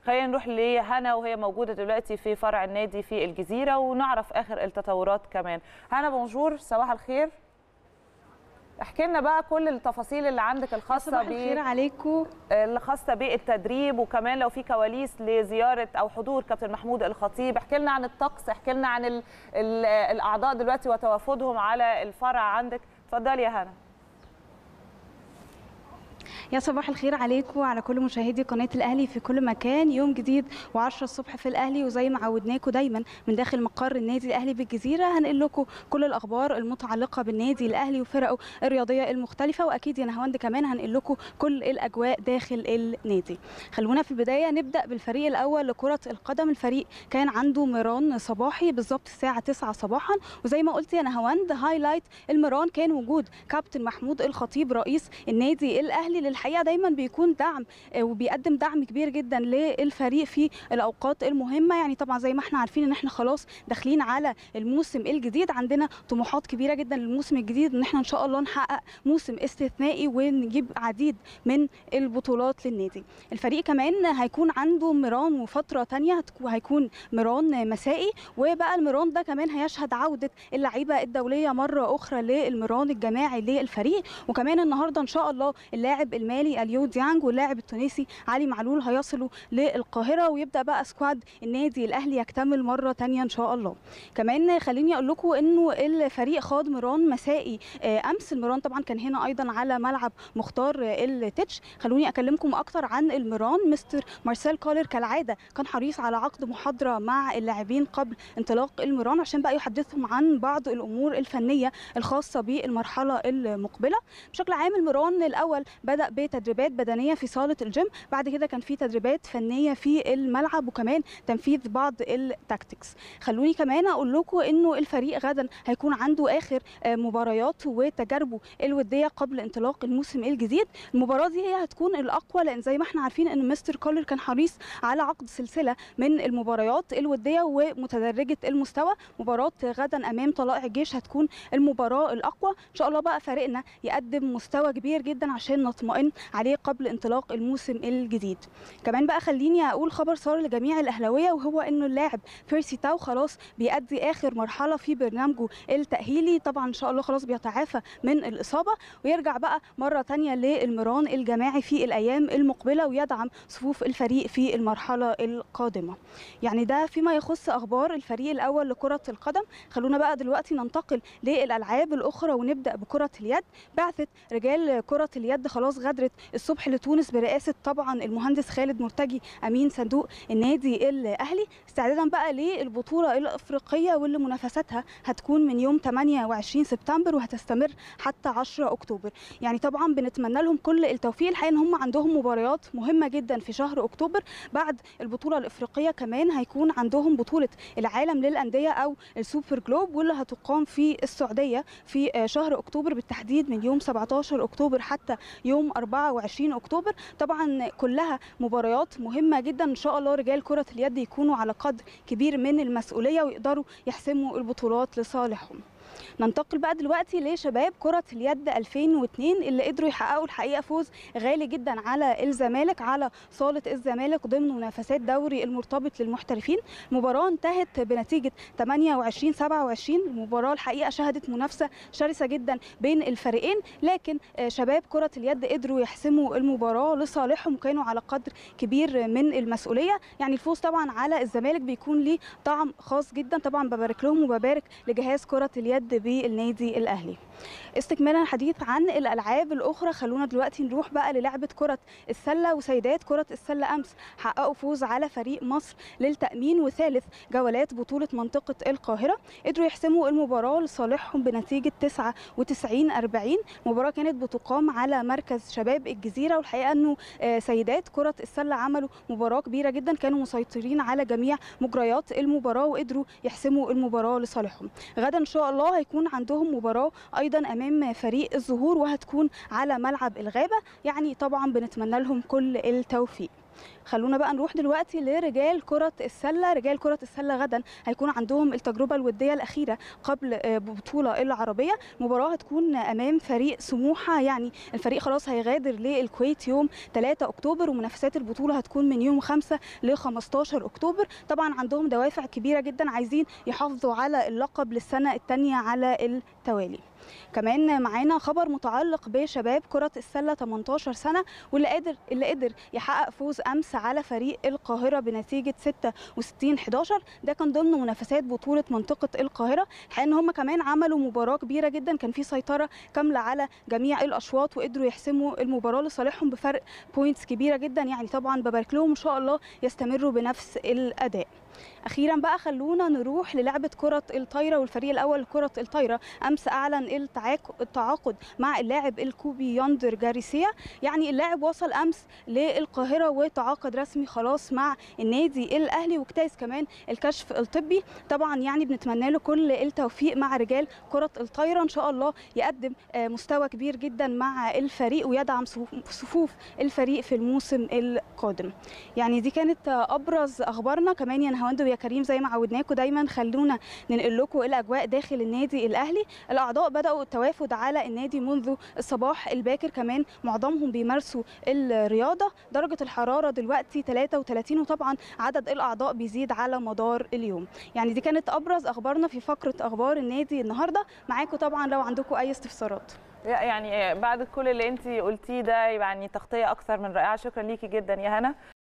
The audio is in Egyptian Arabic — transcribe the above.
خلينا نروح لهنا وهي موجوده دلوقتي في فرع النادي في الجزيره ونعرف اخر التطورات كمان هنا بونجور صباح الخير احكي لنا بقى كل التفاصيل اللي عندك الخاصه صباح الخير عليكم الخاصه بالتدريب وكمان لو في كواليس لزياره او حضور كابتن محمود الخطيب احكي لنا عن الطقس احكي لنا عن ال ال الاعضاء دلوقتي وتوافدهم على الفرع عندك اتفضلي يا هنا يا صباح الخير عليكم وعلى كل مشاهدي قناه الاهلي في كل مكان يوم جديد و10 الصبح في الاهلي وزي ما عودناكم دايما من داخل مقر النادي الاهلي بالجزيره هنقل لكم كل الاخبار المتعلقه بالنادي الاهلي وفرقه الرياضيه المختلفه واكيد يا نهاوند كمان هنقل لكم كل الاجواء داخل النادي خلونا في البدايه نبدا بالفريق الاول لكره القدم الفريق كان عنده ميران صباحي بالظبط الساعه 9 صباحا وزي ما قلت يا نهاوند هايلايت الميران كان وجود كابتن محمود الخطيب رئيس النادي الاهلي الحقيقه دايما بيكون دعم وبيقدم دعم كبير جدا للفريق في الاوقات المهمه يعني طبعا زي ما احنا عارفين ان احنا خلاص داخلين على الموسم الجديد عندنا طموحات كبيره جدا للموسم الجديد ان احنا ان شاء الله نحقق موسم استثنائي ونجيب عديد من البطولات للنادي الفريق كمان هيكون عنده ميران وفتره ثانيه هيكون ميران مسائي وبقى الميران ده كمان هيشهد عوده اللعيبه الدوليه مره اخرى للميران الجماعي للفريق وكمان النهارده ان شاء الله اللاعب المالي اليو ديانج واللاعب التونسي علي معلول هيصلوا للقاهره ويبدا بقى سكواد النادي الاهلي يكتمل مره ثانيه ان شاء الله كمان خليني اقول لكم انه الفريق خاض مران مسائي امس المران طبعا كان هنا ايضا على ملعب مختار التتش خلوني اكلمكم اكتر عن المران مستر مارسيل كولر كالعاده كان حريص على عقد محاضره مع اللاعبين قبل انطلاق المران عشان بقى يحدثهم عن بعض الامور الفنيه الخاصه بالمرحله المقبله بشكل عام المران الاول بدا بتدريبات بدنيه في صاله الجيم بعد كده كان في تدريبات فنيه في الملعب وكمان تنفيذ بعض التاكتكس خلوني كمان اقول لكم انه الفريق غدا هيكون عنده اخر مباريات وتجاربه الوديه قبل انطلاق الموسم الجديد المباراه دي هي هتكون الاقوى لان زي ما احنا عارفين ان مستر كولر كان حريص على عقد سلسله من المباريات الوديه ومتدرجه المستوى مباراه غدا امام طلائع الجيش هتكون المباراه الاقوى ان شاء الله بقى فريقنا يقدم مستوى كبير جدا عشان نطمئن عليه قبل انطلاق الموسم الجديد كمان بقى خليني اقول خبر صار لجميع الاهلاويه وهو انه اللاعب بيرسي تاو خلاص بيأدي اخر مرحله في برنامجه التاهيلي طبعا ان شاء الله خلاص بيتعافى من الاصابه ويرجع بقى مره ثانيه للمران الجماعي في الايام المقبله ويدعم صفوف الفريق في المرحله القادمه يعني ده فيما يخص اخبار الفريق الاول لكره القدم خلونا بقى دلوقتي ننتقل للالعاب الاخرى ونبدا بكره اليد بعثه رجال كره اليد خلاص غادرت الصبح لتونس برئاسه طبعا المهندس خالد مرتجي امين صندوق النادي الاهلي استعدادا بقى للبطوله الافريقيه واللي منافستها هتكون من يوم 28 سبتمبر وهتستمر حتى 10 اكتوبر يعني طبعا بنتمنى لهم كل التوفيق الحقيقه ان هم عندهم مباريات مهمه جدا في شهر اكتوبر بعد البطوله الافريقيه كمان هيكون عندهم بطوله العالم للانديه او السوبر جلوب واللي هتقام في السعوديه في شهر اكتوبر بالتحديد من يوم 17 اكتوبر حتى يوم 24 اكتوبر طبعا كلها مباريات مهمه جدا ان شاء الله رجال كره اليد يكونوا على قدر كبير من المسؤوليه ويقدروا يحسموا البطولات لصالحهم ننتقل بقى دلوقتي لشباب كرة اليد 2002 اللي قدروا يحققوا الحقيقة فوز غالي جدا على الزمالك على صالة الزمالك ضمن منافسات دوري المرتبط للمحترفين المباراة انتهت بنتيجة 28 27 المباراة الحقيقة شهدت منافسة شرسة جدا بين الفريقين لكن شباب كرة اليد قدروا يحسموا المباراة لصالحهم وكانوا على قدر كبير من المسؤولية يعني الفوز طبعا على الزمالك بيكون ليه طعم خاص جدا طبعا ببارك لهم وببارك لجهاز كرة اليد بالنادي الاهلي استكمالا الحديث عن الالعاب الاخرى خلونا دلوقتي نروح بقى للعبه كره السله وسيدات كره السله امس حققوا فوز على فريق مصر للتامين وثالث جولات بطوله منطقه القاهره قدروا يحسموا المباراه لصالحهم بنتيجه 99 40 المباراه كانت بتقام على مركز شباب الجزيره والحقيقه انه سيدات كره السله عملوا مباراه كبيره جدا كانوا مسيطرين على جميع مجريات المباراه وقدروا يحسموا المباراه لصالحهم غدا ان شاء الله هيكون عندهم مباراه ايضا امام فريق الزهور وهتكون على ملعب الغابه يعني طبعا بنتمنى لهم كل التوفيق خلونا بقى نروح دلوقتي لرجال كرة السلة رجال كرة السلة غدا هيكون عندهم التجربة الودية الأخيرة قبل بطولة العربية مباراة هتكون أمام فريق سموحة يعني الفريق خلاص هيغادر للكويت يوم 3 أكتوبر ومنافسات البطولة هتكون من يوم 5 ل 15 أكتوبر طبعا عندهم دوافع كبيرة جدا عايزين يحافظوا على اللقب للسنة الثانية على التوالي كمان معانا خبر متعلق بشباب كرة السلة 18 سنة واللي قادر اللي قدر يحقق فوز أمس على فريق القاهرة بنتيجة 66 11 ده كان ضمن منافسات بطولة منطقة القاهرة الحقيقة إن هم كمان عملوا مباراة كبيرة جدا كان في سيطرة كاملة على جميع الأشواط وقدروا يحسموا المباراة لصالحهم بفرق بوينتس كبيرة جدا يعني طبعا ببارك لهم إن شاء الله يستمروا بنفس الأداء اخيرا بقى خلونا نروح للعبه كره الطايره والفريق الاول لكره الطايره امس اعلن التعاقد مع اللاعب الكوبي ياندر جاريسيا يعني اللاعب وصل امس للقاهره وتعاقد رسمي خلاص مع النادي الاهلي واجتاز كمان الكشف الطبي طبعا يعني بنتمنى له كل التوفيق مع رجال كره الطايره ان شاء الله يقدم مستوى كبير جدا مع الفريق ويدعم صفوف الفريق في الموسم القادم يعني دي كانت ابرز اخبارنا كمان يا نهاوند ويا كريم زي ما عودناكم دايما خلونا ننقل لكم الاجواء داخل النادي الاهلي الاعضاء بداوا التوافد على النادي منذ الصباح الباكر كمان معظمهم بيمارسوا الرياضه درجه الحراره دلوقتي 33 وطبعا عدد الاعضاء بيزيد على مدار اليوم يعني دي كانت ابرز اخبارنا في فقره اخبار النادي النهارده معاكم طبعا لو عندكم اي استفسارات يعني بعد كل اللي انت قلتيه ده يعني تغطيه اكثر من رائعه شكرا ليكي جدا يا هنا